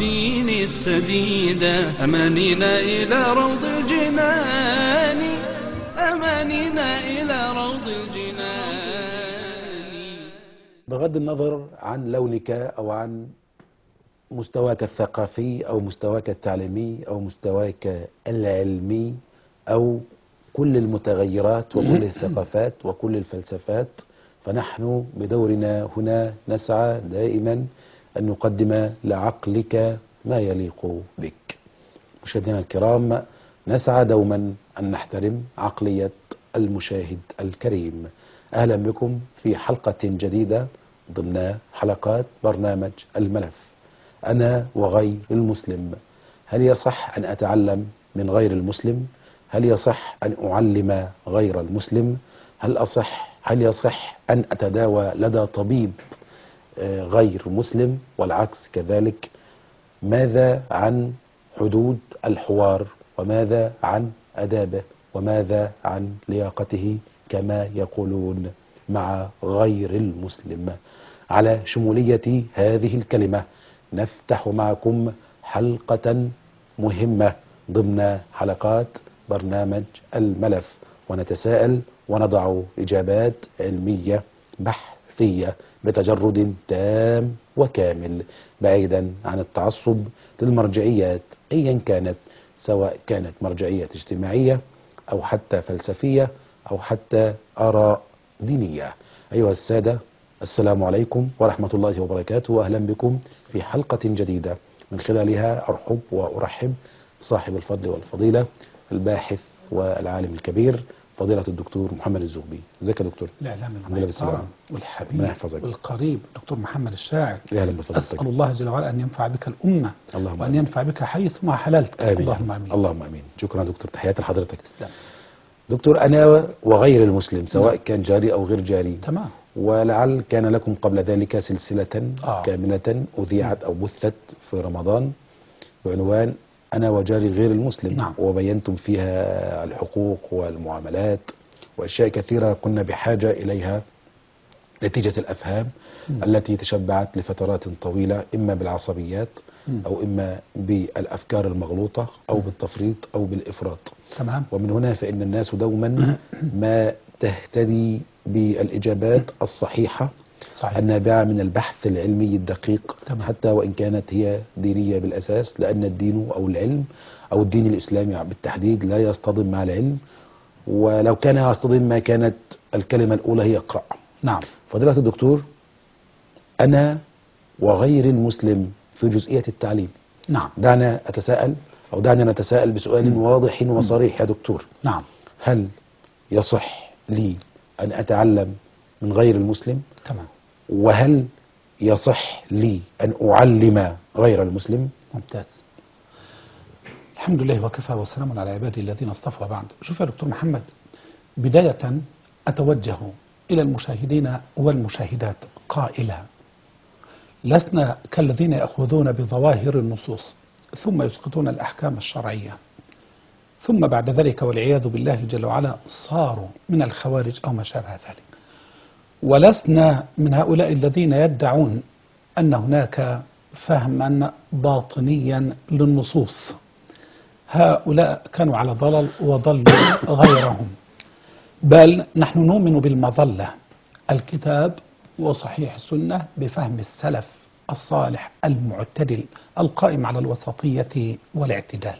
الدين السديدة أمانينا إلى روض الجنان أمانينا إلى روض الجنان بغض النظر عن لونك أو عن مستواك الثقافي أو مستواك التعليمي أو مستواك العلمي أو كل المتغيرات وكل الثقافات وكل الفلسفات فنحن بدورنا هنا نسعى دائما أن نقدم لعقلك ما يليق بك مشاهدينا الكرام نسعى دوما أن نحترم عقلية المشاهد الكريم أهلا بكم في حلقة جديدة ضمن حلقات برنامج الملف أنا وغير المسلم هل يصح أن أتعلم من غير المسلم هل يصح أن أعلم غير المسلم هل أصح هل يصح أن أتداوى لدى طبيب آه، غير مسلم والعكس كذلك ماذا عن حدود الحوار وماذا عن أدابه وماذا عن لياقته كما يقولون مع غير المسلم على شمولية هذه الكلمة نفتح معكم حلقة مهمة ضمن حلقات برنامج الملف ونتساءل ونضع إجابات علمية بحثية بتجرد تام وكامل بعيدا عن التعصب للمرجعيات أيا كانت سواء كانت مرجعية اجتماعية أو حتى فلسفية أو حتى آراء دينية أيها السادة السلام عليكم ورحمة الله وبركاته وأهلا بكم في حلقة جديدة من خلالها أرحب وأرحب صاحب الفضل والفضيلة الباحث والعالم الكبير فضيلة الدكتور محمد الزغبي ازيك يا دكتور الإعلام الحمد لله بالسلامة. المحترم والحبيب ربنا يحفظك. والقريب دكتور محمد الشاعر يا اهلا بفضلتك أسأل الله جل وعلا أن ينفع بك الأمة اللهم وأن آمين. ينفع بك حيثما حللت آمين اللهم آمين اللهم امين شكرا دكتور تحياتي لحضرتك تسلم. دكتور انا وغير المسلم سواء كان جاري او غير جاري تمام ولعل كان لكم قبل ذلك سلسلة آه. كاملة أذيعت أو بثت في رمضان بعنوان أنا وجاري غير المسلم نعم. وبينتم فيها الحقوق والمعاملات وأشياء كثيرة كنا بحاجة إليها نتيجة الأفهام التي تشبعت لفترات طويلة إما بالعصبيات مم. أو إما بالأفكار المغلوطة أو بالتفريط أو بالإفراط تمام ومن هنا فإن الناس دوما ما تهتدي بالإجابات الصحيحة صحيح النابعة من البحث العلمي الدقيق تمام. حتى وإن كانت هي دينية بالأساس لأن الدين أو العلم أو الدين الإسلامي بالتحديد لا يصطدم مع العلم ولو كان يصطدم ما كانت الكلمة الأولى هي اقرأ نعم فضيلة الدكتور أنا وغير المسلم في جزئية التعليم نعم دعنا أتساءل أو دعنا نتساءل بسؤال واضح وصريح يا دكتور نعم هل يصح لي أن أتعلم من غير المسلم تمام وهل يصح لي أن أعلم غير المسلم ممتاز الحمد لله وكفى وسلام على عباده الذين اصطفى بعد شوف يا دكتور محمد بداية أتوجه إلى المشاهدين والمشاهدات قائلا لسنا كالذين يأخذون بظواهر النصوص ثم يسقطون الأحكام الشرعية ثم بعد ذلك والعياذ بالله جل وعلا صاروا من الخوارج أو ما شابه ذلك ولسنا من هؤلاء الذين يدعون أن هناك فهما باطنيا للنصوص هؤلاء كانوا على ضلل وضلوا غيرهم بل نحن نؤمن بالمظلة الكتاب وصحيح السنة بفهم السلف الصالح المعتدل القائم على الوسطية والاعتدال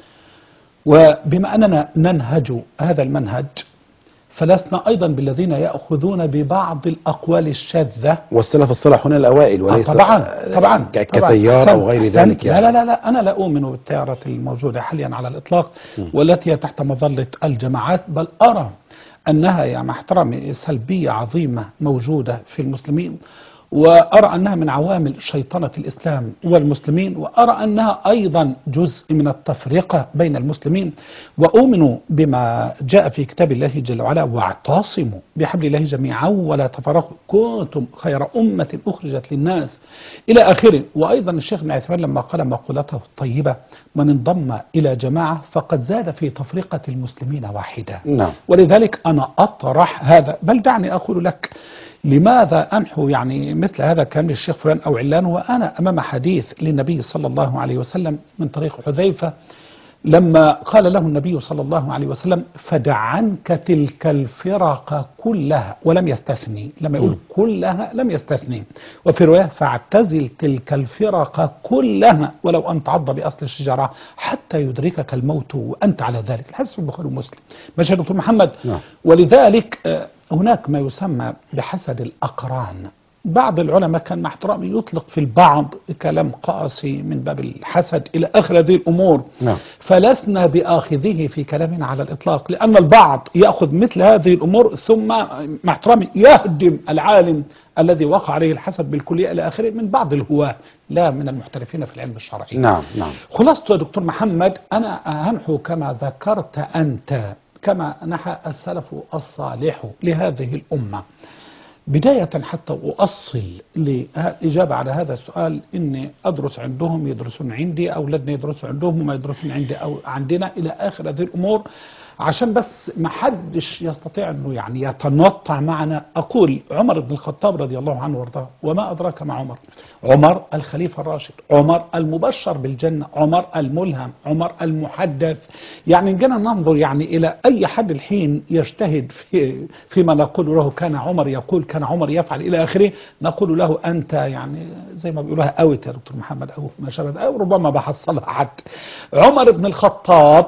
وبما أننا ننهج هذا المنهج فلسنا أيضا بالذين يأخذون ببعض الأقوال الشاذة والسلف الصالح هنا الأوائل وليس آه طبعا طبعا ك- طبعاً. كتيار أو أحسنت- غير أحسنت. ذلك لا يعني. لا لا لا أنا لا أؤمن بالتيارة الموجودة حاليا على الإطلاق والتي هي تحت مظلة الجماعات بل أرى أنها يا مع احترامي سلبية عظيمة موجودة في المسلمين وأرى أنها من عوامل شيطنة الإسلام والمسلمين وأرى أنها أيضا جزء من التفرقة بين المسلمين وأؤمن بما جاء في كتاب الله جل وعلا واعتصموا بحبل الله جميعا ولا تفرقوا كنتم خير أمة أخرجت للناس إلى آخره وأيضا الشيخ ابن عثمان لما قال مقولته الطيبة من انضم إلى جماعة فقد زاد في تفرقة المسلمين واحدة نعم ولذلك أنا أطرح هذا بل دعني أقول لك لماذا أنحو يعني مثل هذا كان الشيخ فلان أو علان وأنا أمام حديث للنبي صلى الله عليه وسلم من طريق حذيفة لما قال له النبي صلى الله عليه وسلم فدع عنك تلك الفرق كلها ولم يستثني لما يقول كلها لم يستثني وفي رواية فاعتزل تلك الفرق كلها ولو أن تعض بأصل الشجرة حتى يدركك الموت وأنت على ذلك الحديث في البخاري ومسلم ماشي يا دكتور محمد نعم. ولذلك آه، هناك ما يسمى بحسد الأقران بعض العلماء كان مع احترامي يطلق في البعض كلام قاسي من باب الحسد إلى آخر هذه الأمور نعم. فلسنا بآخذه في كلامنا على الإطلاق لأن البعض يأخذ مثل هذه الأمور ثم مع احترامي يهدم العالم الذي وقع عليه الحسد بالكلية إلى آخره من بعض الهواة لا من المحترفين في العلم الشرعي نعم نعم خلاصة يا دكتور محمد أنا أنحو كما ذكرت أنت كما نحى السلف الصالح لهذه الأمة بداية حتى أؤصل للإجابة على هذا السؤال إني أدرس عندهم يدرسون عندي أولادنا يدرسون عندهم وما يدرسون عندي أو عندنا إلى آخر هذه الأمور عشان بس ما حدش يستطيع أنه يعني يتنطع معنا أقول عمر بن الخطاب رضي الله عنه وارضاه وما أدراك ما عمر عمر الخليفة الراشد عمر المبشر بالجنة عمر الملهم عمر المحدث يعني إن جينا ننظر يعني إلى أي حد الحين يجتهد في فيما نقول له كان عمر يقول كان عمر يفعل إلى آخره نقول له أنت يعني زي ما بيقولوها أوت يا دكتور محمد أو ما شابه أو ربما بحصلها حتى عمر بن الخطاب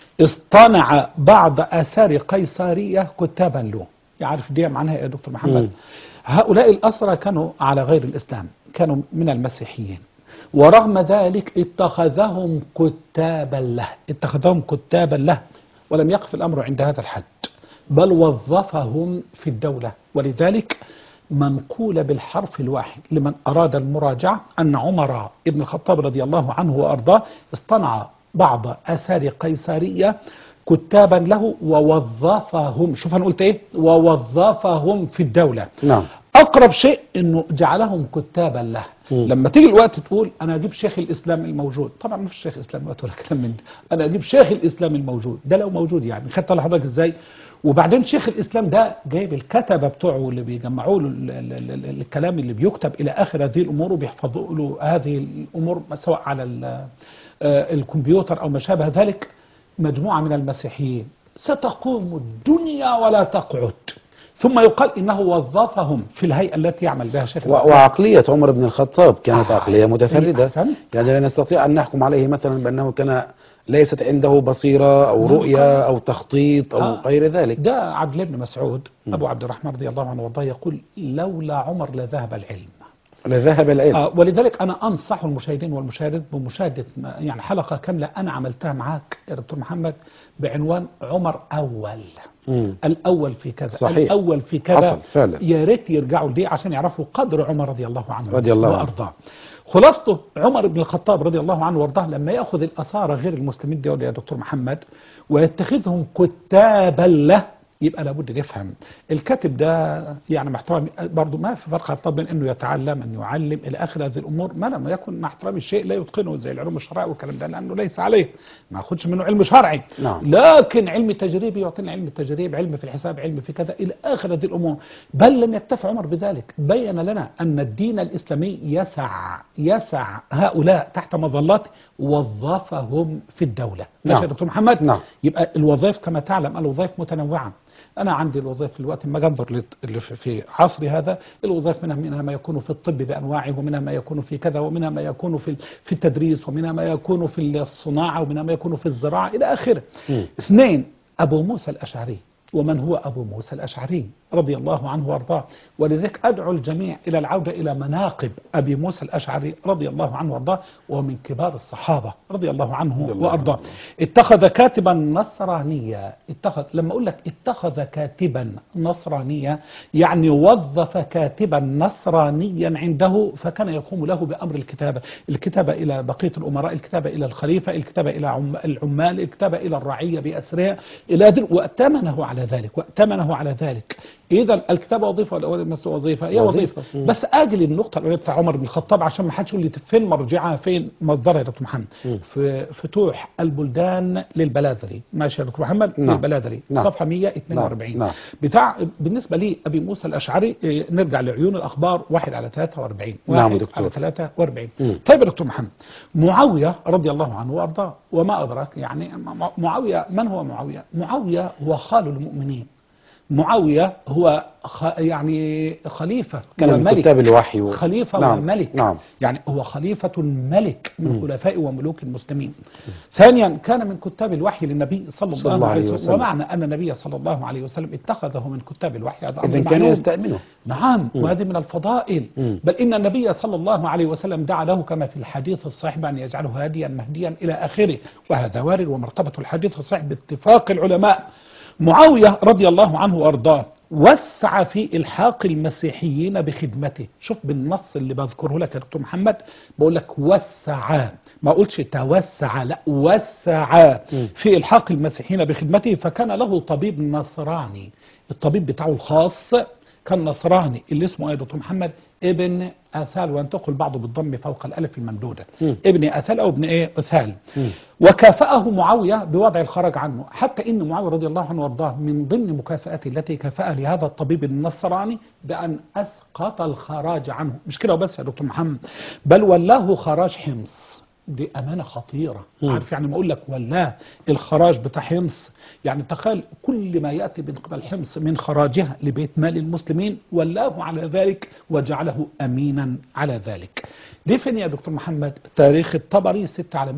اصطنع بعض آثار قيصرية كتابا له يعرف دي معناها إيه يا دكتور محمد مم. هؤلاء الأسرى كانوا على غير الإسلام كانوا من المسيحيين ورغم ذلك اتخذهم كتابا له اتخذهم كتابا له ولم يقف الأمر عند هذا الحد بل وظفهم في الدولة ولذلك منقول بالحرف الواحد لمن أراد المراجعة أن عمر بن الخطاب رضي الله عنه وأرضاه اصطنع بعض آثار قيصرية كتابا له ووظفهم شوف أنا قلت إيه ووظفهم في الدولة نعم اقرب شيء انه جعلهم كتابا له مم. لما تيجي الوقت تقول انا اجيب شيخ الاسلام الموجود طبعا مش شيخ الاسلام الوقت ولا كلام من ده انا اجيب شيخ الاسلام الموجود ده لو موجود يعني خدت على حضرتك ازاي وبعدين شيخ الاسلام ده جايب الكتبه بتوعه اللي بيجمعوا له ال- ال- ال- ال- الكلام اللي بيكتب الى اخر هذه الامور وبيحفظوا له هذه الامور سواء على ال- آه، الكمبيوتر او ما شابه ذلك مجموعه من المسيحيين ستقوم الدنيا ولا تقعد ثم يقال انه وظفهم في الهيئه التي يعمل بها شيخ و- الاسلام وعقلية عمر بن الخطاب كانت آه. عقلية متفردة أحسنت. يعني لا نستطيع أن نحكم عليه مثلا بأنه كان ليست عنده بصيرة أو نعم. رؤية أو تخطيط أو آه. غير ذلك ده عبد الله بن مسعود ابو عبد الرحمن رضي الله عنه وارضاه يقول لولا عمر لذهب العلم لذهب العلم آه ولذلك انا انصح المشاهدين والمشاهدات بمشاهده ما- يعني حلقه كامله انا عملتها معاك يا دكتور محمد بعنوان عمر اول مم. الاول في كذا صحيح. الاول في كذا حصل فعلا. يا ريت يرجعوا لدي عشان يعرفوا قدر عمر رضي الله عنه رضي الله عنه. وارضاه خلاصته عمر بن الخطاب رضي الله عنه وارضاه لما ياخذ الاسارى غير المسلمين دول يا دكتور محمد ويتخذهم كتابا له يبقى لابد نفهم الكاتب ده يعني مع احترامي برضه ما في فرق طب بين انه يتعلم ان يعلم الى اخر هذه الامور ما لم يكن مع احترامي الشيء لا يتقنه زي العلوم الشرعيه والكلام ده لانه ليس عليه ما اخدش منه علم شرعي نعم. لكن علم تجريبي يعطينا علم التجريب علم في الحساب علم في كذا الى اخر هذه الامور بل لم يكتف عمر بذلك بين لنا ان الدين الاسلامي يسع يسع هؤلاء تحت مظلات وظفهم في الدوله ماشي نعم. يا دكتور محمد نعم. يبقى الوظائف كما تعلم الوظائف متنوعه انا عندي الوظائف في الوقت ما انظر لت- اللي في- في عصري هذا الوظائف منها منها ما يكون في الطب بانواعه ومنها ما يكون في كذا ومنها ما يكون في في التدريس ومنها ما يكون في الصناعه ومنها ما يكون في الزراعه الى اخره مم. اثنين ابو موسى الاشعري ومن هو ابو موسى الاشعري رضي الله عنه وارضاه ولذلك ادعو الجميع الى العوده الى مناقب ابي موسى الاشعري رضي الله عنه وارضاه وهو من كبار الصحابه رضي الله عنه رضي الله وارضاه عنه. اتخذ كاتبا نصرانيا اتخذ لما اقول لك اتخذ كاتبا نصرانيا يعني وظف كاتبا نصرانيا عنده فكان يقوم له بامر الكتابه الكتابه الى بقيه الامراء الكتابه الى الخليفه الكتابه الى عم العمال الكتابه الى الرعيه باسرها الى ذل واتمنه على على ذلك وائتمنه على ذلك اذا الكتابه وظيفه ولا ولا مس وظيفه هي وظيفة. وظيفه مم. بس اجل النقطه الاولى بتاع عمر بن الخطاب عشان ما حدش يقول لي فين مرجعها فين مصدرها يا دكتور محمد مم. في فتوح البلدان للبلاذري ماشي يا دكتور محمد نعم. للبلاذري نعم. صفحه 142 نعم. نعم. بتاع بالنسبه لي ابي موسى الاشعري إيه، نرجع لعيون الاخبار واحد على 43 نعم واحد يا دكتور. على 43 مم. طيب يا دكتور محمد معاويه رضي الله عنه وارضاه وما ادراك يعني م- معاويه من هو معاويه؟ معاويه هو خال المؤمنين معاويه هو خ يعني خليفه كان من وملك. كتاب الوحي و... خليفة نعم. وملك نعم يعني هو خليفة ملك من خلفاء وملوك المسلمين ثانيا كان من كتاب الوحي للنبي صلى صلى الله عليه وسلم وسلم. ومعنى أن النبي صلى الله عليه وسلم اتخذه من كتاب الوحي هذا أمر إذا كان معلوم. يستأمنه نعم وهذه من الفضائل مم. بل إن النبي صلى الله عليه وسلم دعا له كما في الحديث الصحيح بأن يجعله هاديا مهديا إلى آخره وهذا وارد ومرتبة الحديث الصحيح باتفاق العلماء معاوية رضي الله عنه وأرضاه وسع في إلحاق المسيحيين بخدمته شوف بالنص اللي بذكره لك يا دكتور محمد بقول لك وسع ما قلتش توسع لا وسع في إلحاق المسيحيين بخدمته فكان له طبيب نصراني الطبيب بتاعه الخاص كان نصراني اللي اسمه ايه يا دكتور محمد ابن اثال وينتقل بعضه بالضم فوق الالف الممدوده مم. ابن اثال او ابن ايه اثال مم. وكافأه معاويه بوضع الخراج عنه حتى ان معاويه رضي الله عنه وارضاه من ضمن مكافآته التي كافأ لهذا الطبيب النصراني بان اسقط الخراج عنه مش كده وبس يا دكتور محمد بل ولاه خراج حمص دي امانه خطيره مم. عارف يعني ما اقول لك ولاه الخراج بتاع حمص يعني تخيل كل ما ياتي من قبل حمص من خراجها لبيت مال المسلمين ولاه على ذلك وجعله امينا على ذلك دي فين يا دكتور محمد تاريخ الطبري 6 على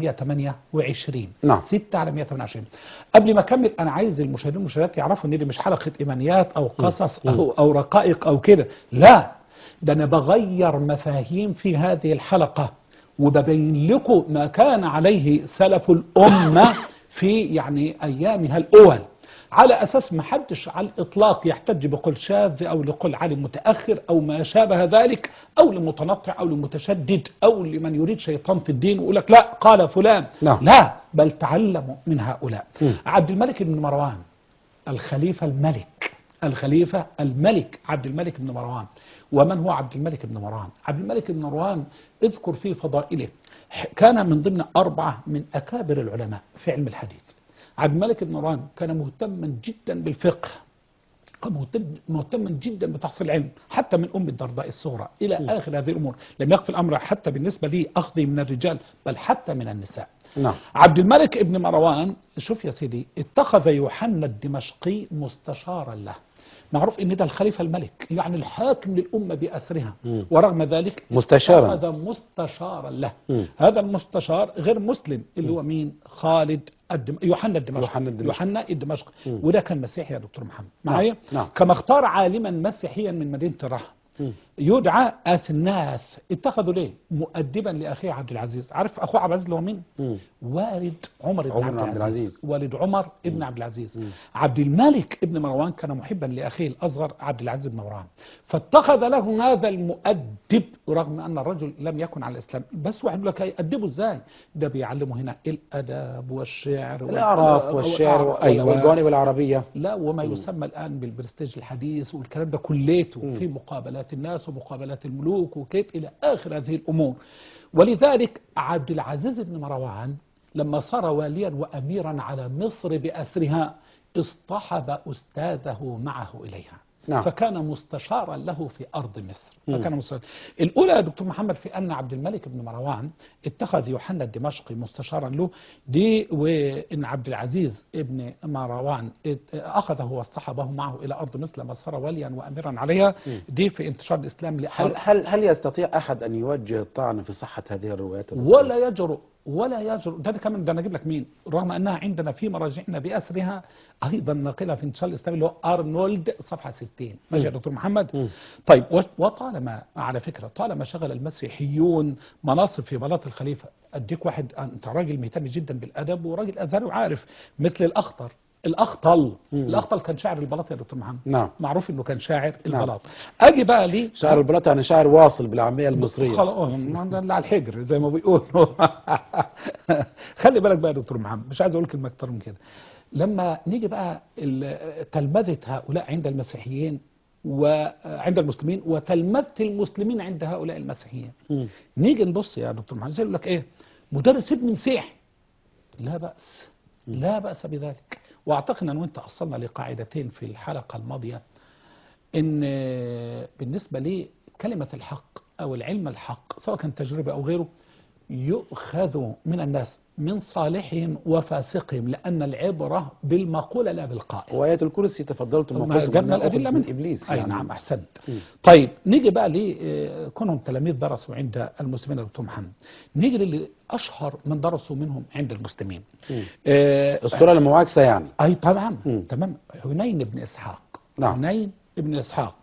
128 نعم. 6 على 128 قبل ما اكمل انا عايز المشاهدين والمشاهدات يعرفوا ان دي مش حلقه ايمانيات او قصص او او رقائق او كده لا ده انا بغير مفاهيم في هذه الحلقه وببين لكم ما كان عليه سلف الامه في يعني ايامها الاول على اساس ما حدش على الاطلاق يحتج بقول شاذ او لقول عالم متاخر او ما شابه ذلك او لمتنطع او لمتشدد او لمن يريد شيطان في الدين ويقول لك لا قال فلان نعم. لا بل تعلموا من هؤلاء مم. عبد الملك بن مروان الخليفة الملك الخليفة الملك عبد الملك بن مروان ومن هو عبد الملك بن مروان عبد الملك بن مروان اذكر في فضائله ح- كان من ضمن أربعة من أكابر العلماء في علم الحديث عبد الملك بن مروان كان مهتما جدا بالفقه كان مهتم مهتما جدا بتحصيل العلم حتى من ام الدرداء الصغرى الى اخر هذه الامور لم يخف الامر حتى بالنسبه لي اخذي من الرجال بل حتى من النساء نعم عبد الملك ابن مروان شوف يا سيدي اتخذ يوحنا الدمشقي مستشارا له معروف ان ده الخليفه الملك يعني الحاكم للامه باسرها مم. ورغم ذلك مستشارا. اتخذ مستشارا له مم. هذا المستشار غير مسلم اللي هو مين خالد الدم... يوحنا الدمشقي يوحنا الدمشقي. يوحنا الدمشقي مم. وده كان مسيحي يا دكتور محمد نعم. معايا نعم. كما اختار عالما مسيحيا من مدينه الرحم مم. يدعى اثناث اتخذوا ليه مؤدبا لاخيه عبد العزيز عارف اخوه عبد العزيز اللي هو مين مم. والد عمر بن عمر عبد, بن عبد العزيز. العزيز. والد عمر ابن عبد العزيز مم. عبد الملك ابن مروان كان محبا لاخيه الاصغر عبد العزيز بن مروان فاتخذ له هذا المؤدب رغم ان الرجل لم يكن على الاسلام بس واحد يقول لك هيأدبه ازاي ده بيعلمه هنا الادب والشعر وال- الأعراف والشعر والأعراف. أيوة. والجوانب العربية لا وما يسمى الآن بالبرستيج الحديث والكلام ده كليته في مقابلات الناس ومقابلات الملوك وكيت إلى آخر هذه الأمور ولذلك عبد العزيز بن مروان لما صار واليا وأميرا على مصر بأسرها اصطحب أستاذه معه إليها نعم. فكان مستشارا له في أرض مصر فكان مستشار. الأولى يا دكتور محمد في أن عبد الملك بن مروان اتخذ يوحنا الدمشقي مستشارا له دي وإن عبد العزيز ابن مروان ات- أخذه واصطحبه معه إلى أرض مصر لما صار وليا وأميرا عليها دي في انتشار الإسلام هل لأرض هل هل يستطيع أحد أن يوجه الطعن في صحة هذه الروايات ولا يجرؤ ولا يجرؤ ده أنا كمان ده انا اجيب لك مين رغم انها عندنا في مراجعنا باسرها ايضا ناقلها في انتشار الاسلام اللي هو ارنولد صفحه 60 ماشي يا دكتور محمد طيب و- وطالما على فكره طالما شغل المسيحيون مناصب في بلاط الخليفه اديك واحد انت راجل مهتم جدا بالادب وراجل ازهري وعارف مثل الاخطر الاخطل الاخطل كان شاعر البلاط يا دكتور محمد نعم. معروف انه كان شاعر نعم. البلاط اجي بقى ليه شعر البلاط يعني شعر واصل بالعامية المصرية خلاص ما ده اللي على الحجر زي ما بيقولوا خلي بالك بقى يا دكتور محمد مش عايز اقول كلمه اكتر من كده لما نيجي بقى ال- تلمذة هؤلاء عند المسيحيين وعند المسلمين وتلمذة المسلمين عند هؤلاء المسيحيين مم. نيجي نبص يا دكتور محمد زي يقول لك ايه مدرس ابن مسيحي لا بأس لا بأس بذلك واعتقد ان وانت اصلنا لقاعدتين في الحلقة الماضية ان بالنسبة لي كلمة الحق او العلم الحق سواء كان تجربة او غيره يؤخذ من الناس من صالحهم وفاسقهم لأن العبرة بالمقولة لا بالقائل وآية الكرسي تفضلتم ما وقلتم جبنا إنها الأدلة أخذ من من إبليس أي يعني. نعم أحسنت مم. طيب نيجي بقى لكونهم تلاميذ درسوا عند المسلمين يا دكتور محمد نيجي للي أشهر من درسوا منهم عند المسلمين مم. آه، الصورة المعاكسة يعني أي طبعا مم. تمام حنين بن إسحاق نعم. حنين بن إسحاق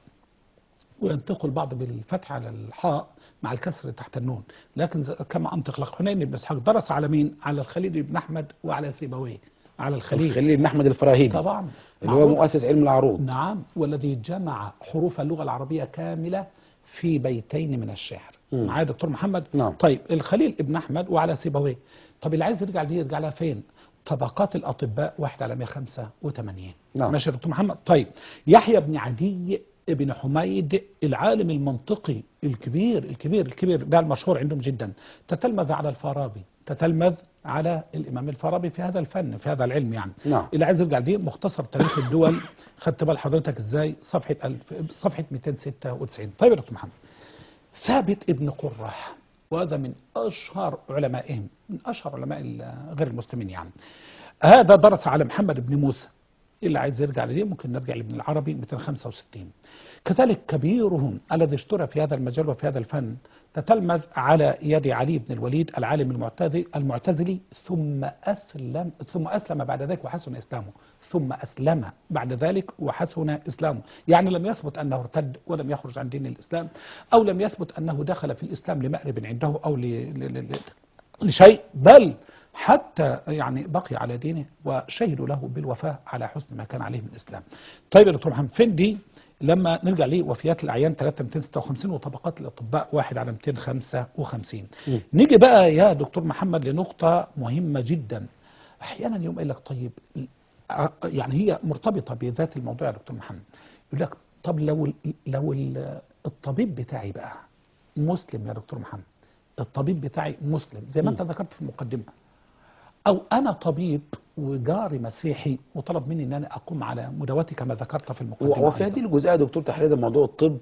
وينطق البعض بالفتح على الحاء مع الكسر تحت النون لكن ز- كما أنطق لك حنين بن إسحاق درس على مين على الخليل بن أحمد وعلى سيبويه على الخليل خليل بن أحمد الفراهيدي طبعا اللي هو معروف. مؤسس علم العروض نعم والذي جمع حروف اللغة العربية كاملة في بيتين من الشعر مم. معايا دكتور محمد نعم. طيب الخليل ابن أحمد وعلى سيبويه طب اللي عايز يرجع دي يرجع لها فين طبقات الأطباء واحد على 185 نعم. ماشي يا دكتور محمد طيب يحيى بن عدي ابن حميد العالم المنطقي الكبير الكبير الكبير ده المشهور عندهم جدا تتلمذ على الفارابي تتلمذ على الإمام الفارابي في هذا الفن في هذا العلم يعني نعم. اللي عايز يرجع دي مختصر تاريخ الدول خدت بال حضرتك ازاي صفحة ألف صفحة 296 طيب يا دكتور محمد ثابت ابن قرح وهذا من أشهر علمائهم من أشهر علماء ال- غير المسلمين يعني هذا درس على محمد بن موسى اللي عايز يرجع لديه ممكن نرجع لابن العربي 265 كذلك كبيرهم الذي اشترى في هذا المجال وفي هذا الفن تتلمذ على يد علي بن الوليد العالم المعتزلي المعتزلي ثم أسلم ثم أسلم بعد ذلك وحسن إسلامه ثم أسلم بعد ذلك وحسن إسلامه يعني لم يثبت أنه ارتد ولم يخرج عن دين الإسلام أو لم يثبت أنه دخل في الإسلام لمأرب عنده أو ل... ل... ل... لشيء بل حتى يعني بقي على دينه وشهدوا له بالوفاة على حسن ما كان عليه من الإسلام طيب يا دكتور محمد فين دي لما نرجع لوفيات الأعيان 3 256 وطبقات الأطباء 1 على 255 مم. نيجي بقى يا دكتور محمد لنقطة مهمة جدا أحيانا يوم يقول لك طيب ع- يعني هي مرتبطة بذات الموضوع يا دكتور محمد يقول لك طب لو ال- لو ال- الطبيب بتاعي بقى مسلم يا دكتور محمد الطبيب بتاعي مسلم زي ما انت ذكرت في المقدمة او انا طبيب وجاري مسيحي وطلب مني ان انا اقوم على مداواتي كما ذكرت في المقدمة وفي أيضاً. هذه الجزئية يا دكتور تحرير موضوع الطب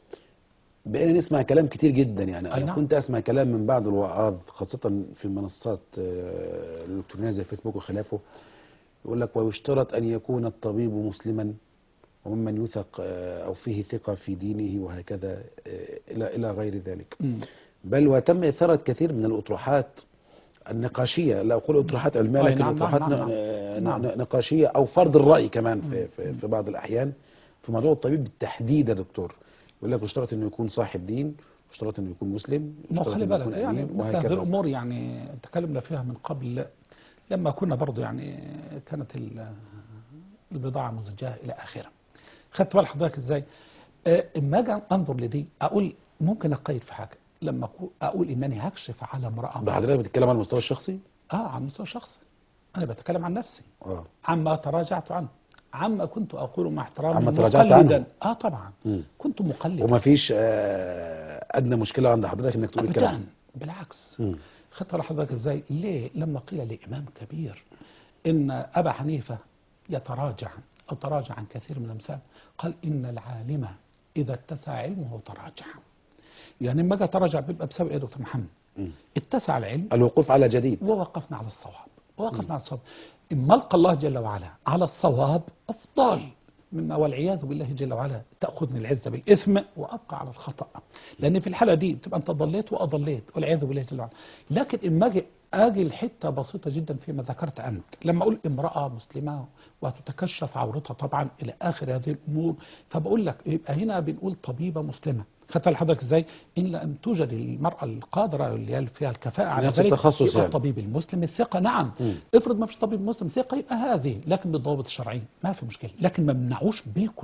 بقينا نسمع كلام كتير جدا يعني أي انا نعم. كنت اسمع كلام من بعض الوعاظ خاصة في المنصات آه، الالكترونية زي فيسبوك وخلافه يقول لك ويشترط ان يكون الطبيب مسلما وممن يوثق آه، او فيه ثقة في دينه وهكذا آه، الى الى غير ذلك مم. بل وتم إثارة كثير من الأطروحات النقاشية لا أقول أطروحات علمية أي لكن نعم، أطروحات نعم، نعم. ن- ن- نعم. نقاشية أو فرض الرأي كمان في, في, في بعض الأحيان في موضوع الطبيب بالتحديد يا دكتور يقول لك اشترط أنه يكون صاحب دين اشترط أنه يكون مسلم ما هو اشترط خلي أنه بالك يكون يعني أمين مثل هذه وهكذا الامور يعني تكلمنا فيها من قبل لما كنا برضو يعني كانت ال- البضاعه مزجاه الى اخره خدت بال حضرتك ازاي آه، اما اجي انظر لدي اقول ممكن اقيد في حاجه لما أكو- اقول انني هكشف على امراه ده حضرتك بتتكلم على المستوى الشخصي؟ اه على المستوى الشخصي انا بتكلم عن نفسي اه عما تراجعت عنه عما كنت اقول مع احترامي عما تراجعت مقلدا عنه. اه طبعا مم. كنت مقلدا وما فيش آه، أدنى مشكلة عند حضرتك إنك تقول الكلام ابدا بالعكس مم. خدت على حضرتك ازاي ليه لما قيل لامام كبير ان ابا حنيفه يتراجع او تراجع عن كثير من الامثال قال ان العالم اذا اتسع علمه تراجع يعني لما اجي اتراجع بيبقى بسبب ايه يا دكتور محمد مم. اتسع العلم الوقوف على جديد ووقفنا على الصواب ووقفنا على الصواب إما ألقى الله جل وعلا على الصواب أفضل مما والعياذ بالله جل وعلا تأخذني العزة بالإثم وأبقى على الخطأ لأن في الحالة دي بتبقى أنت ضليت وأضليت والعياذ بالله جل وعلا لكن إما أجي أجي الحتة بسيطة جدا فيما ذكرت أنت لما أقول امرأة مسلمة وتتكشف عورتها طبعا إلى آخر هذه الأمور فبقول لك يبقى هنا بنقول طبيبة مسلمة خدت لحضرتك ازاي ان لم توجد المراه القادره اللي هي فيها الكفاءه على نفس ذلك التخصص يبقى يعني. الطبيب المسلم الثقه نعم مم. افرض ما فيش طبيب مسلم ثقه يبقى هذه لكن بالضوابط الشرعيه ما في مشكله لكن ما منعوش بالكليه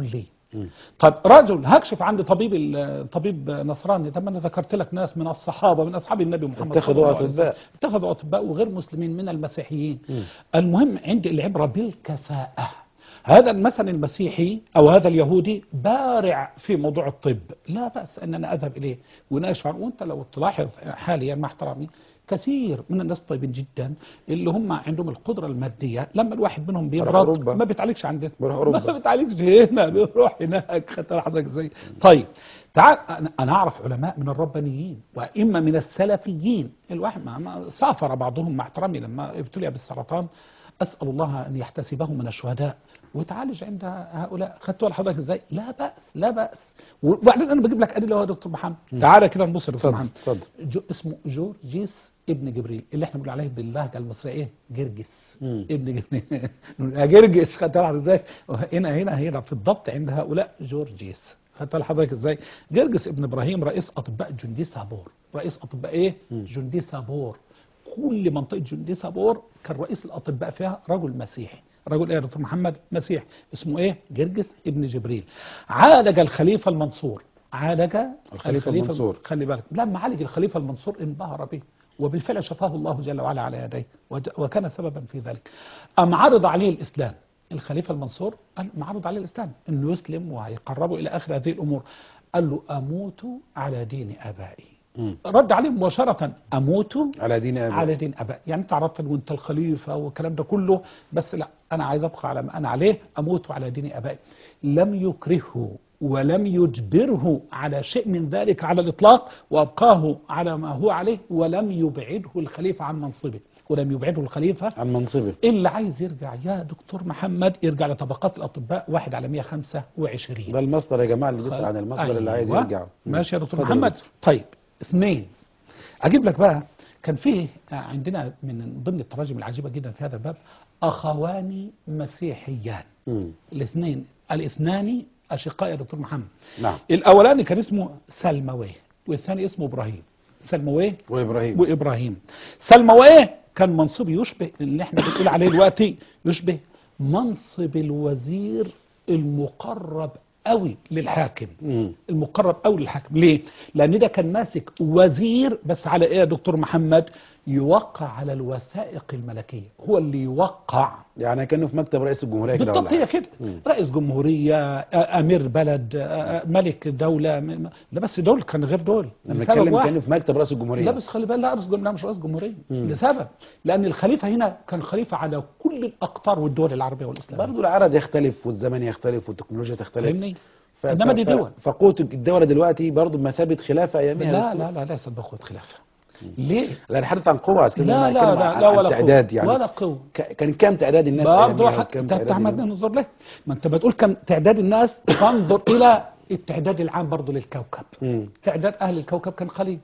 طب رجل هكشف عند طبيب ال- طبيب نصراني ده ما انا ذكرت لك ناس من الصحابه من اصحاب النبي محمد اتخذوا صلى الله عليه وسلم. أطباء. اتخذوا اطباء وغير مسلمين من المسيحيين المهم عندي العبره بالكفاءه هذا مثلا المسيحي او هذا اليهودي بارع في موضوع الطب لا باس ان انا اذهب اليه وناقش معه. وانت لو تلاحظ حاليا مع احترامي كثير من الناس طيبين جدا اللي هم عندهم القدره الماديه لما الواحد منهم بيروح بيمرض أوروبا. ما بيتعالجش عندنا بيروح أوروبا. ما بيتعالجش هنا بيروح هناك خدت حضرتك ازاي طيب تعال أنا- انا اعرف علماء من الربانيين وائمه من السلفيين الواحد ما ما سافر بعضهم مع احترامي لما ابتلي بالسرطان اسال الله ان يحتسبه من الشهداء وتعالج عند هؤلاء خدتوا حضرتك ازاي لا باس لا باس وبعدين انا بجيب لك ادله أهو يا دكتور محمد تعالى كده نبص يا دكتور اتفضل، محمد اتفضل. جو اسمه جورجيس ابن جبريل اللي احنا بنقول عليه باللهجه المصريه ايه جرجس مم. ابن جبريل نقول يا جرجس خدت بالك ازاي هنا هنا هنا في الضبط عند هؤلاء جورجيس خدت بالك حضرتك ازاي جرجس ابن ابراهيم رئيس اطباء جندي سابور رئيس اطباء ايه جندي سابور كل منطقه جندي سابور كان رئيس الاطباء فيها رجل مسيحي رجل ايه يا دكتور محمد مسيح اسمه ايه جرجس ابن جبريل عالج الخليفه المنصور عالج الخليفة المنصور. خلي بالك لما عالج الخليفة المنصور انبهر به وبالفعل شفاه الله جل وعلا على يديه وج- وكان سببا في ذلك أم عرض عليه الإسلام الخليفة المنصور قال معرض عليه الإسلام أنه يسلم وهيقربه إلى آخر هذه الأمور قال له أموت على دين آبائي مم. رد عليه مباشرة أموت على دين أبي على دين ابائي يعني انت عرضت وانت الخليفه والكلام ده كله بس لا انا عايز ابقى على ما انا عليه اموت على دين ابائي لم يكرهه ولم يجبره على شيء من ذلك على الاطلاق وابقاه على ما هو عليه ولم يبعده الخليفه عن منصبه ولم يبعده الخليفه عن منصبه اللي عايز يرجع يا دكتور محمد يرجع لطبقات الاطباء واحد على 125 ده المصدر يا جماعة اللي بيسأل عن المصدر اللي عايز أيوة. يرجع ماشي يا دكتور اتفضل محمد دكتور. طيب اثنين اجيب لك بقى كان فيه عندنا من ضمن التراجم العجيبه جدا في هذا الباب اخوان مسيحيان مم. الاثنين الاثنان اشقاء يا دكتور محمد نعم الاولاني كان اسمه سلمويه والثاني اسمه ابراهيم سلمويه وإبراهيم وابراهيم سلمويه كان منصب يشبه اللي احنا بنقول عليه دلوقتي يشبه منصب الوزير المقرب قوي للحاكم مم. المقرب قوي للحاكم ليه لان ده كان ماسك وزير بس على ايه يا دكتور محمد يوقع على الوثائق الملكيه هو اللي يوقع يعني كأنه في مكتب رئيس الجمهورية كده بالضبط ولا هي حاجة. كده مم. رئيس جمهوريه آ- امير بلد آ- ملك دوله م- م- لا بس دول كان غير دول لما لسبب نتكلم واحد. كأنه في مكتب رئيس الجمهورية لا بس خلي بالك لا رئيس لا مش رئيس جمهوريه لسبب لان الخليفه هنا كان خليفه على كل الاقطار والدول العربيه والاسلاميه برضه العدد يختلف والزمن يختلف والتكنولوجيا تختلف فاهمني ف- انما ف- دي ف- دول فقوة الدولة دلوقتي برضه بمثابة خلافة أيامها لا لا لا ليست بقوه خلافه ليه لا نتحدث عن قوة عسكرية لا لا لا, لا ولا تعداد قوة يعني ولا قوة ك- كان كام تعداد الناس برضه أيامها حتى وكام انت تعداد احمد اليوم؟ ننظر له ما انت بتقول كم تعداد الناس فانظر الى التعداد العام برضه للكوكب مم. تعداد اهل الكوكب كان قليل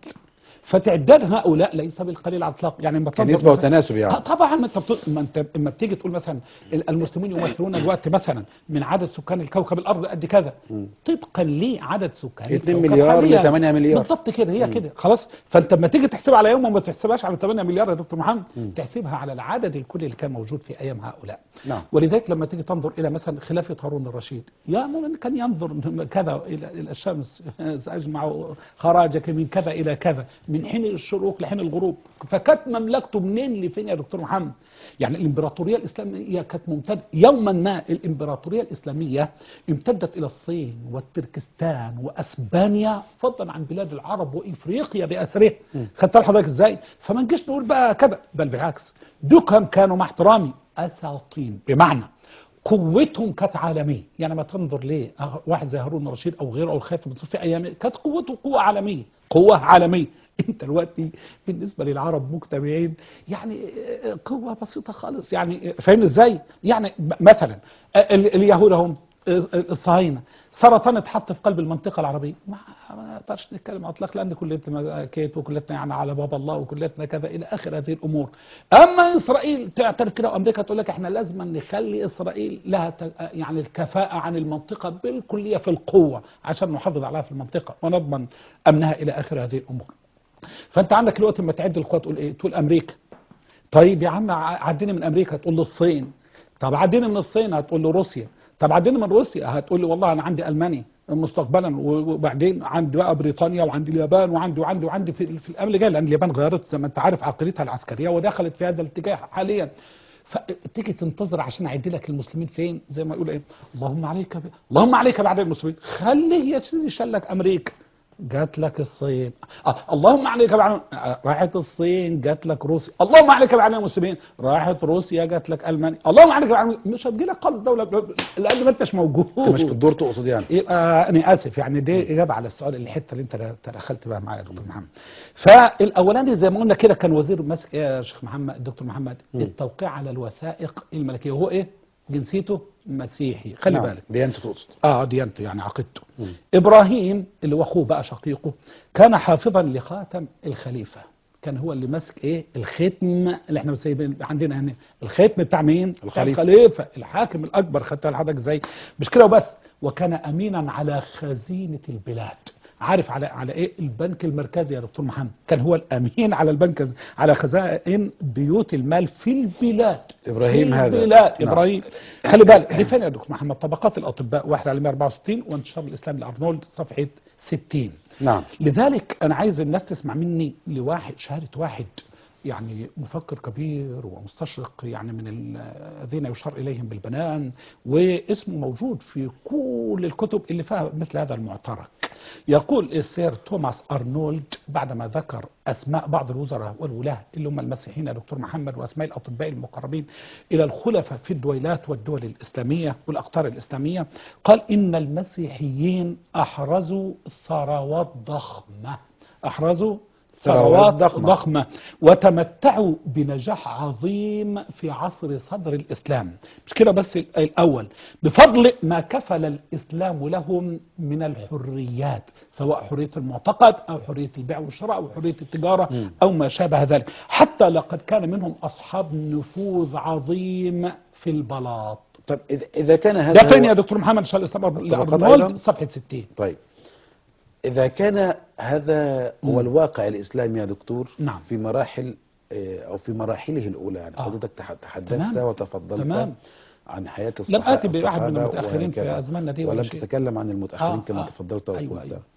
فتعداد هؤلاء ليس بالقليل على الاطلاق يعني لما كان تنظر نسبة مثلاً- وتناسب يعني آه طبعا ما انت بت... ما انت اما بتيجي تقول مثلا ال- المسلمين يمثلون الوقت مثلا من عدد سكان الكوكب الارض قد كذا طبقا لعدد سكان 2 الكوكب مليار ل حالياً. 8 مليار. بالضبط كده هي كده خلاص فانت لما تيجي تحسبها على يوم وما تحسبهاش على 8 مليار يا دكتور محمد تحسبها على العدد الكلي اللي كان موجود في ايام هؤلاء نعم. ولذلك لما تيجي تنظر الى مثلا خلافه هارون الرشيد يا مؤمن كان ينظر كذا الى الى الشمس ساجمع خراجك من كذا الى كذا من حين الشروق لحين الغروب فكانت مملكته منين لفين يا دكتور محمد يعني الامبراطوريه الاسلاميه كانت ممتده يوما ما الامبراطوريه الاسلاميه امتدت الى الصين والتركستان واسبانيا فضلا عن بلاد العرب وافريقيا باسرها خدت حضرتك ازاي فما نجيش نقول بقى كذا بل بالعكس دول كانوا مع احترامي اساطين بمعنى قوتهم كانت عالميه يعني ما تنظر ليه أه، واحد زي هارون الرشيد او غيره او الخليفه بن في ايام كانت قوته قوه عالميه قوه عالميه انت دلوقتي بالنسبه للعرب مجتمعين يعني آه، قوه بسيطه خالص يعني آه، فاهم ازاي يعني ب- مثلا آه، ال- اليهود هم آه، الصهاينه سرطان اتحط في قلب المنطقه العربيه ما ما نقدرش نتكلم اطلاق لان كلتنا كيت وكلتنا يعني على باب الله وكلتنا كذا الى اخر هذه الامور اما اسرائيل تعترف كده وامريكا تقول لك احنا لازم نخلي اسرائيل لها ت- يعني الكفاءه عن المنطقه بالكليه في القوه عشان نحافظ عليها في المنطقه ونضمن امنها الى اخر هذه الامور فانت عندك الوقت لما تعد القوات تقول ايه تقول امريكا طيب يا عم ع- عديني من امريكا تقول له الصين طب عديني من الصين هتقول له روسيا طب عندنا من روسيا هتقول لي والله انا عندي المانيا مستقبلا وبعدين عندي بقى بريطانيا وعندي اليابان وعندي وعندي وعندي في, في الايام اللي جايه لان اليابان غيرت زي ما انت عارف عقيدتها العسكريه ودخلت في هذا الاتجاه حاليا فتيجي تنتظر عشان اعد لك المسلمين فين زي ما يقول ايه اللهم عليك ب... اللهم عليك بعد المسلمين خليه يا سيدي شلك امريكا جات لك الصين آه. اللهم عليك بعد آه، راحت الصين جات لك روسيا اللهم عليك بعد المسلمين راحت روسيا جات لك المانيا اللهم عليك بعد مش هتجي لك خالص دوله لان ما انتش موجود انت مش في الدور تقصد يعني يبقى انا اسف يعني دي اجابه على السؤال الحته اللي انت دخلت بقى معايا يا دكتور محمد فالاولاني زي ما قلنا كده كان وزير ماسك ايه يا شيخ محمد الدكتور محمد التوقيع على الوثائق الملكيه وهو ايه جنسيته مسيحي خلي نعم. بالك ديانته تقصد اه ديانته يعني عقيدته ابراهيم اللي هو اخوه بقى شقيقه كان حافظا لخاتم الخليفه كان هو اللي ماسك ايه الختم اللي احنا سايبين عندنا هنا الختم بتاع مين بتاع الخليفة. الخليفه الحاكم الاكبر خدتها لحضرتك ازاي مش كده وبس وكان امينا على خزينه البلاد عارف على على ايه البنك المركزي يا دكتور محمد كان هو الامين على البنك على خزائن بيوت المال في البلاد إبراهيم في هذا. البلاد نعم. ابراهيم خلي بالك دي فين يا دكتور محمد طبقات الاطباء 1 على 164 وانتشار الاسلام لارنولد صفحه 60 نعم لذلك انا عايز الناس تسمع مني لواحد شهاده واحد يعني مفكر كبير ومستشرق يعني من الذين يشار اليهم بالبنان واسمه موجود في كل الكتب اللي فيها مثل هذا المعترك يقول السير توماس ارنولد بعدما ذكر اسماء بعض الوزراء والولاه اللي هم المسيحيين يا دكتور محمد واسماء الاطباء المقربين الى الخلفاء في الدويلات والدول الاسلاميه والاقطار الاسلاميه قال ان المسيحيين احرزوا ثروات ضخمه احرزوا ثروات ثروات ضخمة. ضخمة وتمتعوا بنجاح عظيم في عصر صدر الإسلام مش كده بس الأول بفضل ما كفل الإسلام لهم من الحريات سواء حرية المعتقد أو حرية البيع والشراء أو حرية التجارة أو ما شابه ذلك حتى لقد كان منهم أصحاب نفوذ عظيم في البلاط طب إذا- اذا كان هذا ده فين هو- يا دكتور محمد شال الإسلام طبقات لأرنولد أيضا؟ صفحة 60 طيب إذا كان هذا هو الواقع الإسلامي يا دكتور نعم. في مراحل آه، أو في مراحله الأولى يعني آه. حضرتك تح- تحدثت تمام. وتفضلت تمام. عن حياة لم الصحابة آتي بأحد من المتأخرين في وهكذا. أزماننا دي ولا ولم شيء. تتكلم عن المتأخرين آه، كما آه. تفضلت أيوة، وقلت أيوة.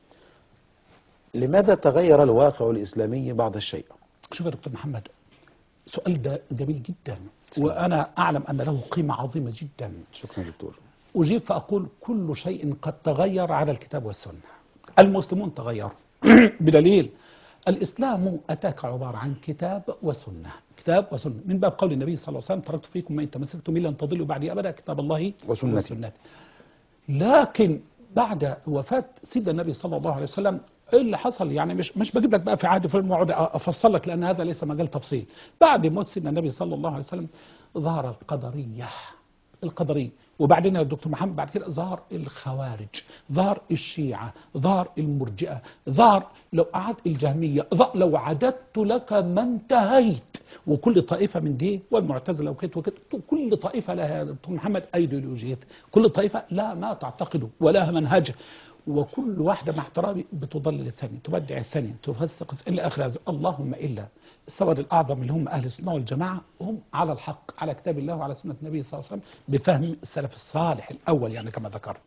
لماذا تغير الواقع الإسلامي بعض الشيء شوف يا دكتور محمد سؤال ده جميل جدا تسلم. وأنا أعلم أن له قيمة عظيمة جدا شكرا دكتور أجيب فأقول كل شيء قد تغير على الكتاب والسنة المسلمون تغيروا بدليل الإسلام أتاك عبارة عن كتاب وسنة كتاب وسنة من باب قول النبي صلى الله عليه وسلم تركت فيكم ما إن تمسكتم به لن تضلوا بعدي أبدا كتاب الله وسنتي. وسنتي لكن بعد وفاة سيدنا النبي صلى الله عليه وسلم ايه اللي حصل يعني مش مش بجيب لك بقى في عهد فيلم واقعد افصل لك لان هذا ليس مجال تفصيل بعد موت سيدنا النبي صلى الله عليه وسلم ظهر القدريه القدريه وبعدين يا دكتور محمد بعد كده ظهر الخوارج ظهر الشيعة ظهر المرجئة ظهر لو قعدت الجهمية ظهر لو عددت لك ما انتهيت وكل طائفة من دي والمعتزلة وكده وكده كل طائفة لها يا دكتور محمد أيديولوجيتها كل طائفة لها ما تعتقده ولها منهجها وكل واحدة مع احترامي بتضلل الثانية تبدع الثانية تفسق إلى آخر هذا اللهم إلا السود الأعظم اللي هم أهل السنة والجماعة هم على الحق على كتاب الله وعلى سنة النبي صلى الله عليه وسلم بفهم السلف الصالح الأول يعني كما ذكرت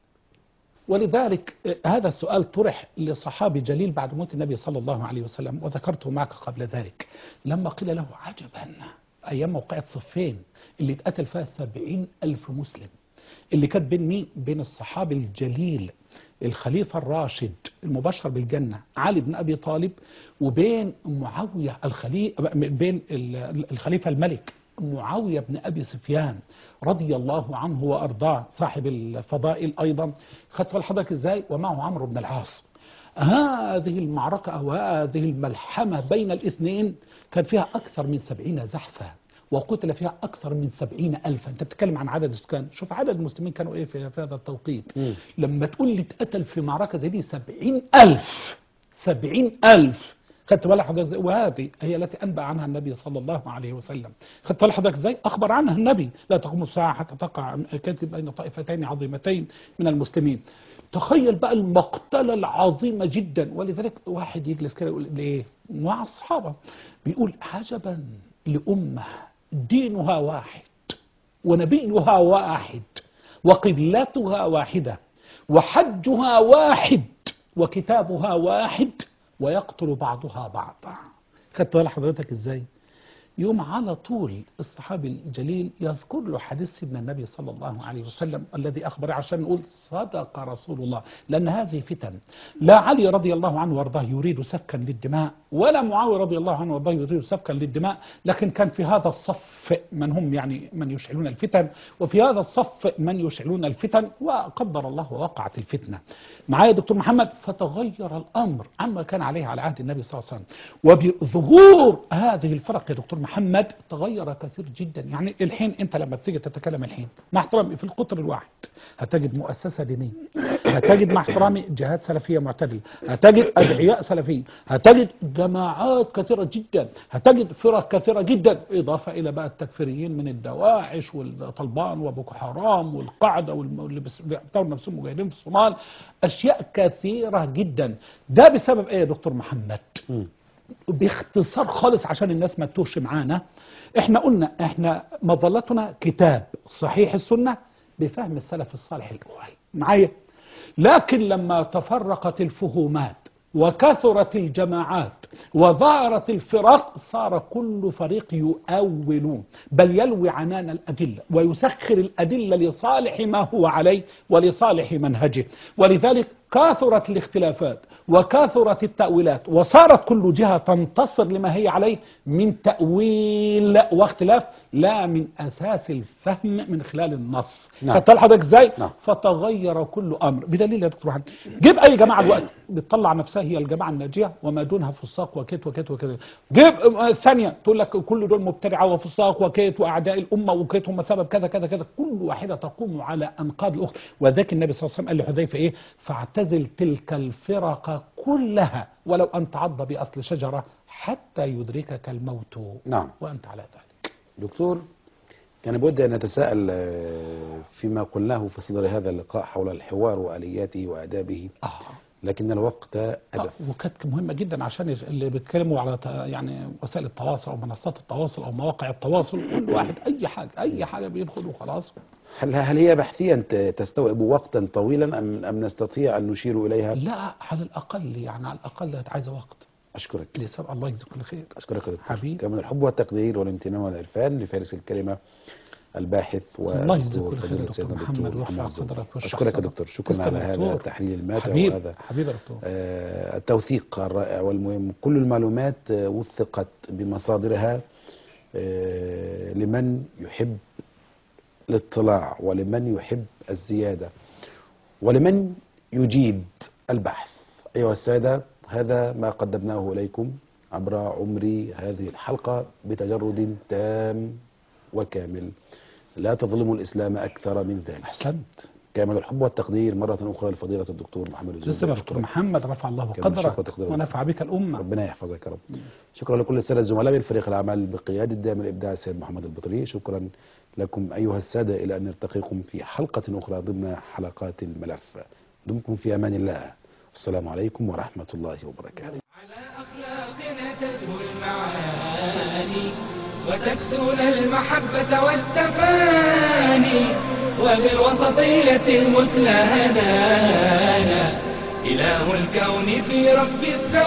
ولذلك آه، هذا السؤال طرح لصحابي جليل بعد موت النبي صلى الله عليه وسلم وذكرته معك قبل ذلك لما قيل له عجبا أيام موقعة صفين اللي اتقتل فيها سبعين ألف مسلم اللي كانت بين مين؟ بين الصحابي الجليل الخليفة الراشد المبشر بالجنة علي بن أبي طالب وبين معاوية الخليفة بين ال- الخليفة الملك معاوية بن أبي سفيان رضي الله عنه وأرضاه صاحب الفضائل أيضا خدت بال حضرتك إزاي ومعه عمرو بن العاص هذه المعركة أو هذه الملحمة بين الاثنين كان فيها أكثر من سبعين زحفة وقتل فيها أكثر من سبعين ألفا أنت بتتكلم عن عدد السكان شوف عدد المسلمين كانوا إيه في, في هذا التوقيت مم. لما تقول لي اتقتل في معركة زي دي سبعين ألف سبعين ألف خدت بالك حضرتك ازاي؟ وهذه هي التي أنبأ عنها النبي صلى الله عليه وسلم خدت بالك حضرتك ازاي أخبر عنها النبي لا تقوم الساعة حتى تقع كاتب بين طائفتين عظيمتين من المسلمين تخيل بقى المقتلة العظيمة جدا ولذلك واحد يجلس كده يقول ليه مع الصحابة بيقول عجبا لأمة دينها واحد ونبيها واحد وقبلتها واحدة وحجها واحد وكتابها واحد ويقتل بعضها بعضا خدت بالك حضرتك ازاي يوم على طول الصحابي الجليل يذكر له حديث سيدنا النبي صلى الله عليه وسلم الذي أخبر عشان نقول صدق رسول الله لأن هذه فتن لا علي رضي الله عنه وارضاه يريد سفكا للدماء ولا معاوية رضي الله عنه وارضاه يريد سفكا للدماء لكن كان في هذا الصف من هم يعني من يشعلون الفتن وفي هذا الصف من يشعلون الفتن وقدر الله ووقعت الفتنة معايا دكتور محمد فتغير الأمر عما كان عليه على عهد النبي صلى الله عليه وسلم وبظهور هذه الفرق يا دكتور محمد تغير كثير جدا يعني الحين انت لما بتيجي تتكلم الحين مع احترامي في القطر الواحد هتجد مؤسسة دينية هتجد مع احترامي جهات سلفية معتدلة هتجد أدعياء سلفيين هتجد جماعات كثيرة جدا هتجد فرق كثيرة جدا إضافة إلى بقى التكفيريين من الدواعش والطلبان وبوكو حرام والقاعدة واللي بس- بيعتبروا نفسهم مجاهدين في الصومال أشياء كثيرة جدا ده بسبب إيه يا دكتور محمد؟ باختصار خالص عشان الناس ما تتوهش معانا احنا قلنا احنا مظلتنا كتاب صحيح السنة بفهم السلف الصالح الأول معايا لكن لما تفرقت الفهومات وكثرت الجماعات وظهرت الفرق صار كل فريق يؤول بل يلوي عنان الأدلة ويسخر الأدلة لصالح ما هو عليه ولصالح منهجه ولذلك كثرت الاختلافات وكثرت التأويلات وصارت كل جهة تنتصر لما هي عليه من تأويل واختلاف لا من أساس الفهم من خلال النص نعم. خدت حضرتك ازاي نعم. فتغير كل أمر بدليل يا دكتور محمد جيب أي جماعة الوقت بتطلع نفسها هي الجماعة الناجية وما دونها فساق وكيت وكيت وكيت جيب آه، ثانية تقول لك كل دول مبتدعة وفساق وكيت وأعداء الأمة وكيت هم سبب كذا كذا كذا كل واحدة تقوم على أنقاض الأخرى وذاك النبي صلى الله عليه وسلم قال لحذيفة إيه فاعتزل تلك الفرق كلها ولو أن تعض بأصل شجرة حتى يدركك الموت نعم وأنت على ذلك دكتور كان بودي أن نتساءل آه، فيما قلناه في صدر هذا اللقاء حول الحوار وآلياته وآدابه آه. لكن الوقت أزف آه، وكانت مهمة جدا عشان يج- اللي بيتكلموا على ت- يعني وسائل التواصل أو منصات التواصل أو مواقع التواصل كل واحد أي حاجة أي حاجة بيدخل وخلاص هل هل هي بحثيا ت- تستوعب وقتا طويلا أم أم نستطيع أن نشير إليها؟ لا على الأقل يعني على الأقل عايزة وقت أشكرك لسبب الله يجزيك كل خير أشكرك يا دكتور حبيبي. كما الحب والتقدير والامتنان والعرفان لفارس الكلمة الباحث الله يجزيك والدكتور كل خير فضيلة يا دكتور سيدنا محمد الدكتور ويرفع محمد زهر. قدرك ويشرح أشكرك يا صدرك. دكتور شكرا تسلم على يا هذا دكتور. التحليل الماتع حبيب وهذا حبيبي يا دكتور آه، التوثيق الرائع والمهم كل المعلومات آه، وثقت بمصادرها آه، لمن يحب الاطلاع ولمن يحب الزيادة ولمن يجيد البحث أيها السادة هذا ما قدمناه إليكم عبر عمري هذه الحلقة بتجرد تام وكامل لا تظلموا الإسلام أكثر من ذلك أحسنت كامل الحب والتقدير مرة أخرى لفضيلة الدكتور محمد الزهري تسلم يا شكراً. دكتور محمد رفع الله كما الشكر قدرك والتقدير. ونفع بك الأمة ربنا يحفظك يا رب شكرا لكل السادة الزملاء من فريق الأعمال بقيادة دائم الإبداع السيد محمد البطري شكرا لكم أيها السادة إلى أن نلتقيكم في حلقة أخرى ضمن حلقات الملف دمكم في أمان الله والسلام عليكم ورحمة الله وبركاته على أخلاقنا تزهو المعاني وتكسون المحبة والتفاني وبالوسطية المثلى هدانا إله الكون في رب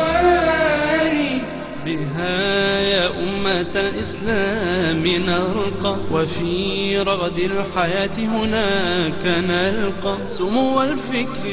الثواني بها يا أمة الإسلام نرقى وفي رغد الحياة هناك نلقى سمو الفكر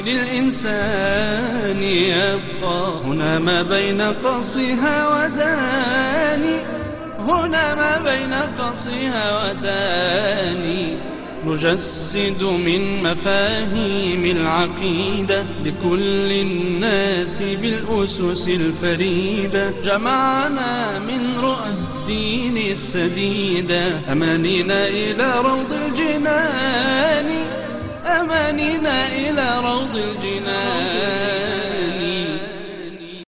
للإنسان يبقى هنا ما بين قصها وداني هنا ما بين قصها وداني نجسد من مفاهيم العقيدة لكل الناس بالأسس الفريدة جمعنا من رؤى الدين السديدة أمانينا إلى روض الجنان أمانينا إلى روض الجنان